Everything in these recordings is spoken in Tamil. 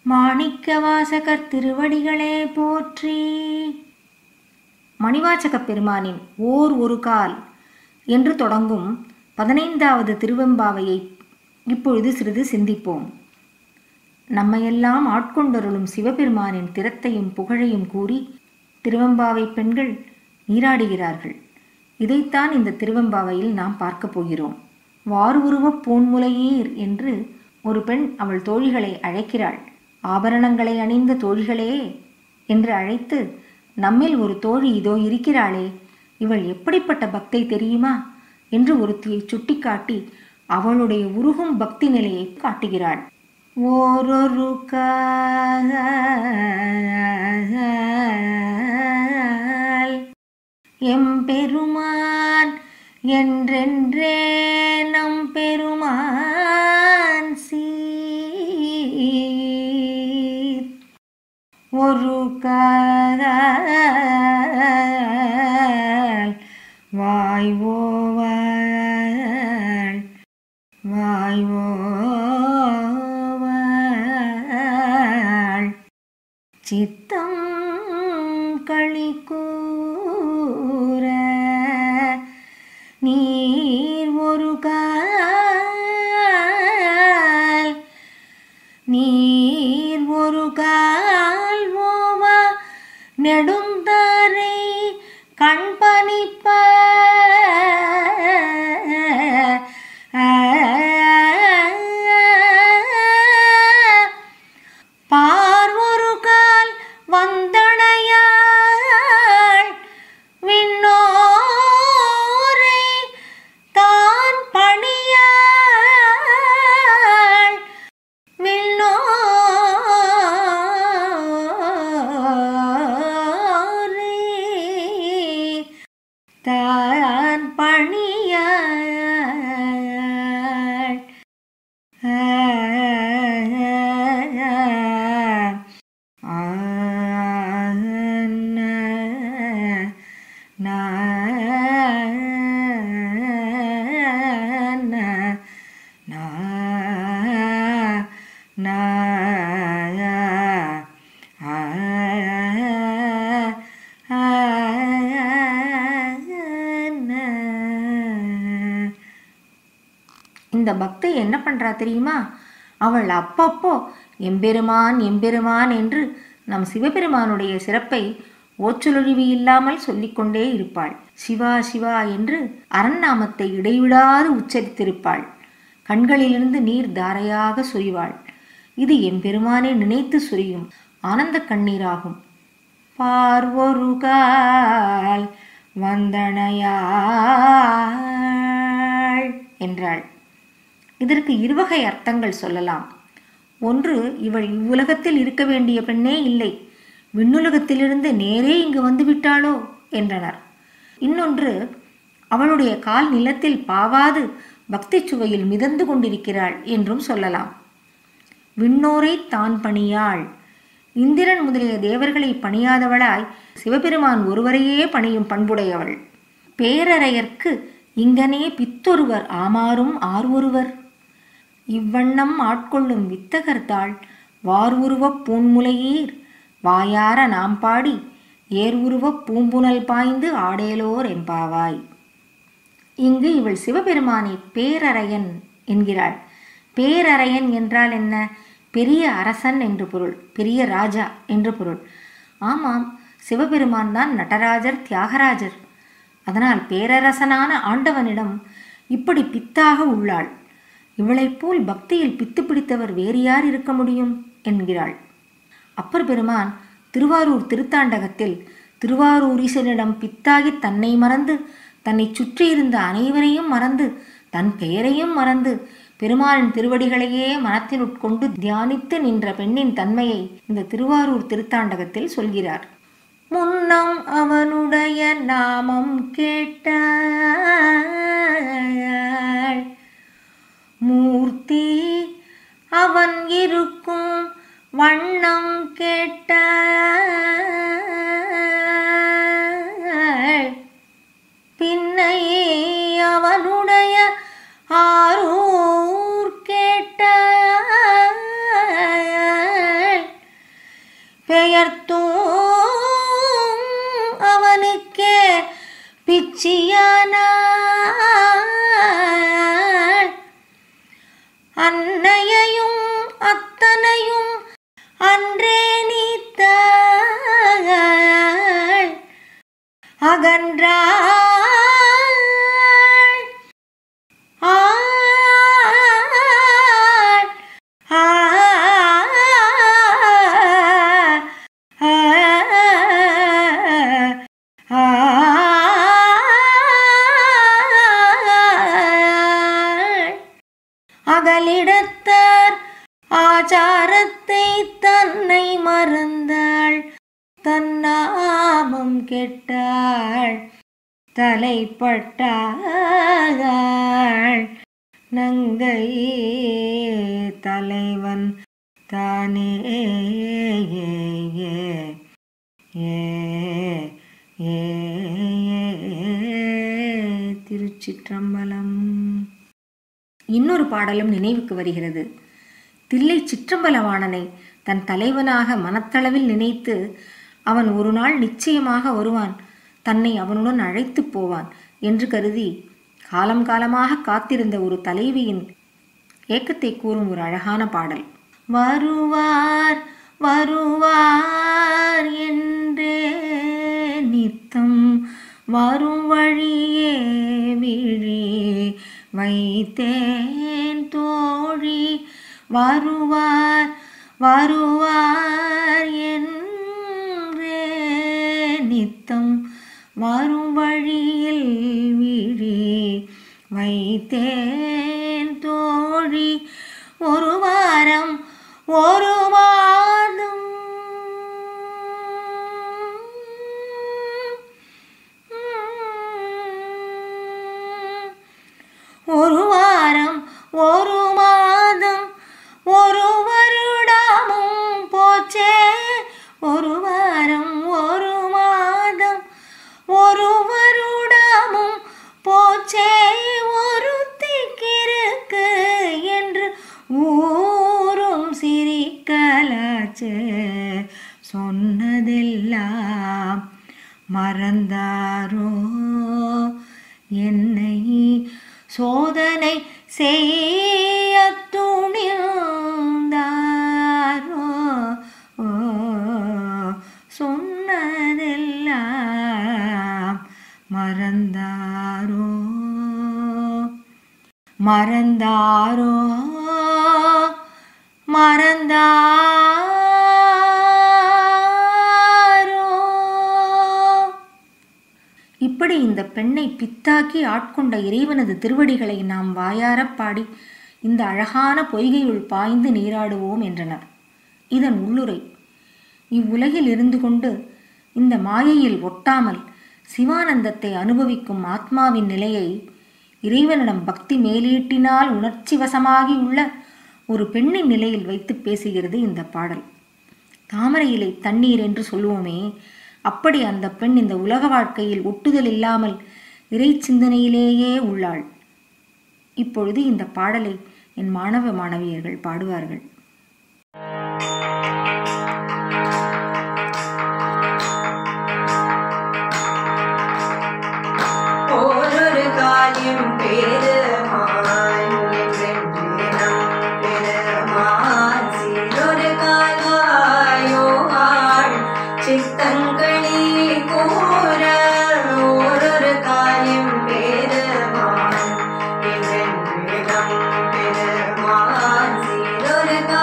மாணிக்க வாசகர் திருவடிகளே போற்றி மணிவாசகப் பெருமானின் ஓர் ஒரு கால் என்று தொடங்கும் பதினைந்தாவது திருவெம்பாவையை இப்பொழுது சிறிது சிந்திப்போம் நம்மையெல்லாம் ஆட்கொண்டருளும் சிவபெருமானின் திறத்தையும் புகழையும் கூறி திருவெம்பாவை பெண்கள் நீராடுகிறார்கள் இதைத்தான் இந்த திருவெம்பாவையில் நாம் பார்க்கப் போகிறோம் வாருருவப் பூன்முலையீர் என்று ஒரு பெண் அவள் தோழிகளை அழைக்கிறாள் ஆபரணங்களை அணிந்த தோழிகளே என்று அழைத்து நம்மில் ஒரு தோழி இதோ இருக்கிறாளே இவள் எப்படிப்பட்ட பக்தை தெரியுமா என்று ஒருத்தியை சுட்டிக்காட்டி அவளுடைய உருகும் பக்தி நிலையை காட்டுகிறாள் ஓரொரு கால் எம்பெருமான் என்றென்றே நம் பெருமான் சீர் ஒரு கால் வாய்வோவள் வாய்வோவள் சித்தம் களி கூற நீர் ஒரு கால் நீர் ஒரு கால் ஓவா நெடுந்தாரை கண்பணிப்ப பார்வொரு கால் வந்தணையாள் விண்ணோரை தான் பணியாள் விண்ணோரை தான் பணியாள் இந்த பக்தை என்ன பண்றா தெரியுமா அவள் அப்பப்போ எம்பெருமான் எம்பெருமான் என்று நம் சிவபெருமானுடைய சிறப்பை ஓச்சொலொழிவு இல்லாமல் சொல்லிக்கொண்டே இருப்பாள் சிவா சிவா என்று அரண்நாமத்தை இடைவிடாது உச்சரித்திருப்பாள் கண்களிலிருந்து நீர் தாரையாக சொரிவாள் இது எம்பெருமானை நினைத்து சொரியும் ஆனந்த கண்ணீராகும் பார்வொரு கால் வந்தனையாள் என்றாள் இதற்கு இருவகை அர்த்தங்கள் சொல்லலாம் ஒன்று இவள் இவ்வுலகத்தில் இருக்க வேண்டிய பெண்ணே இல்லை விண்ணுலகத்திலிருந்து நேரே இங்கு வந்து விட்டாளோ என்றனர் இன்னொன்று அவளுடைய கால் நிலத்தில் பாவாது பக்தி சுவையில் மிதந்து கொண்டிருக்கிறாள் என்றும் சொல்லலாம் விண்ணோரை தான் பணியாள் இந்திரன் முதலிய தேவர்களை பணியாதவளாய் சிவபெருமான் ஒருவரையே பணியும் பண்புடையவள் பேரறையர்க்கு இங்கனே பித்தொருவர் ஆமாறும் ஆர் ஒருவர் இவ்வண்ணம் ஆட்கொள்ளும் வித்தகர்தாள் வார் உருவப் பூன்முலையீர் வாயார நாம் பாடி ஏர் உருவப் பூம்புனல் பாய்ந்து ஆடேலோர் எம்பாவாய் இங்கு இவள் சிவபெருமானை பேரறையன் என்கிறாள் பேரறையன் என்றால் என்ன பெரிய அரசன் என்று பொருள் பெரிய ராஜா என்று பொருள் ஆமாம் சிவபெருமான் தான் நடராஜர் தியாகராஜர் அதனால் பேரரசனான ஆண்டவனிடம் இப்படி பித்தாக உள்ளாள் இவளைப் போல் பக்தியில் பித்து பிடித்தவர் வேறு யார் இருக்க முடியும் என்கிறாள் அப்பர் பெருமான் திருவாரூர் திருத்தாண்டகத்தில் திருவாரூரீசனிடம் பித்தாகி தன்னை மறந்து தன்னை சுற்றியிருந்த அனைவரையும் மறந்து தன் பெயரையும் மறந்து பெருமாளின் திருவடிகளையே மனத்தில் உட்கொண்டு தியானித்து நின்ற பெண்ணின் தன்மையை இந்த திருவாரூர் திருத்தாண்டகத்தில் சொல்கிறார் முன்னம் அவனுடைய நாமம் கேட்டாள் மூர்த்தி அவன் இருக்கும் வண்ணம் கேட்டாள் பின்னையே அவனுடைய ஆரூர் கேட்டாள் உயர்த்தும் அவனுக்கே பிச்சியானாள் அன்னையையும் அத்தனையும் அன்றே நீத்தாள் அகன்றாள் ஆள் அகலிடத்தார் ஆச்சாரத்தை தன்னை மறந்தாள் தன்னாமம் கெட்டாள் தலைப்பட்டாள் நங்கை தலைவன் தானே ஏ ஏ ஏ திருச்சிற்றம்பலம் இன்னொரு பாடலும் நினைவுக்கு வருகிறது தில்லை சிற்றம்பலவாணனை தன் தலைவனாக மனத்தளவில் நினைத்து அவன் ஒரு நாள் நிச்சயமாக வருவான் தன்னை அவனுடன் அழைத்துப் போவான் என்று கருதி காலம் காலமாக காத்திருந்த ஒரு தலைவியின் ஏக்கத்தை கூறும் ஒரு அழகான பாடல் வருவார் வருவார் என்றே நித்தம் வரும் வழியே விழி வைத்தேன் தோழி வருவார் வருவார் என்றே நித்தம் வரும் வழியில் விழி வைத்தேன் தோழி ஒரு வாரம் ஒரு மாதம் ஒரு வாரம் ஒரு மாதம் ஒரு வருடமும் போச்சே ஒரு வாரம் ஒரு மாதம் ஒரு வருடமும் போச்சே ஒரு திக்கிருக்கு என்று ஊரும் சிரிக்கலாச்சே சொன்னதெல்லாம் மறந்தாரோ என்னை சோதனை செய்ய துணிந்தாரோ ஓ, சொன்னதெல்லாம் மறந்தாரோ மறந்தாரோ மறந்தாரோ இப்படி இந்த பெண்ணை பித்தாக்கி ஆட்கொண்ட இறைவனது திருவடிகளை நாம் வாயாரப் பாடி இந்த அழகான பொய்கையுள் பாய்ந்து நீராடுவோம் என்றனர் இதன் உள்ளுரை இவ்வுலகில் இருந்து கொண்டு இந்த மாயையில் ஒட்டாமல் சிவானந்தத்தை அனுபவிக்கும் ஆத்மாவின் நிலையை இறைவனிடம் பக்தி மேலீட்டினால் உணர்ச்சி வசமாகி உள்ள ஒரு பெண்ணின் நிலையில் வைத்து பேசுகிறது இந்த பாடல் தாமரை இலை தண்ணீர் என்று சொல்லுவோமே அப்படி அந்த பெண் இந்த உலக வாழ்க்கையில் ஒட்டுதல் இல்லாமல் இறை சிந்தனையிலேயே உள்ளாள் இப்பொழுது இந்த பாடலை என் மாணவ மாணவியர்கள் பாடுவார்கள் ஓரொரு காயம் பெருமான் என்றென்று நம் பெருமான் சீரொரு கால்வாயோ ஆள் சித்தங்களி கூற ஓரொரு காயம் பெருமான் என்றென்று நம் பெருமான் சீரொரு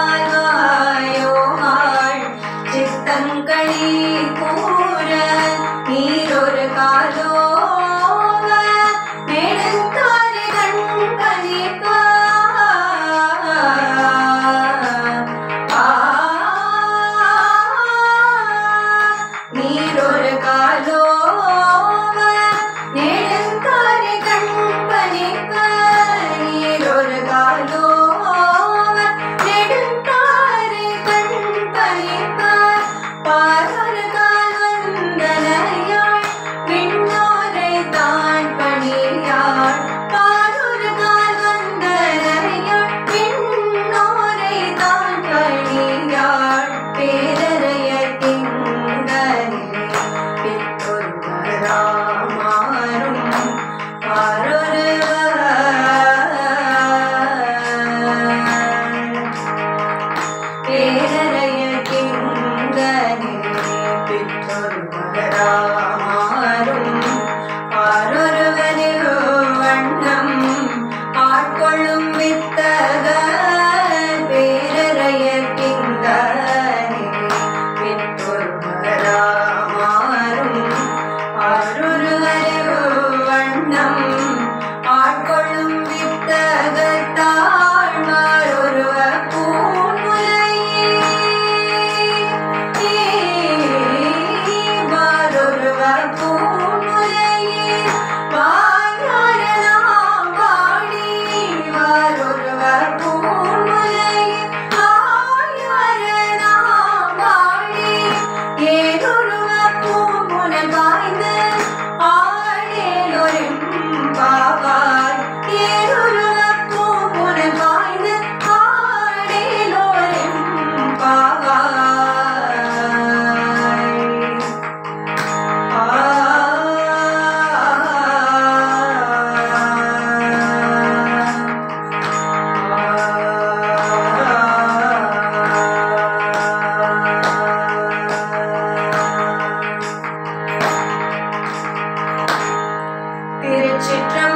திருச்சிற்றம்பலம்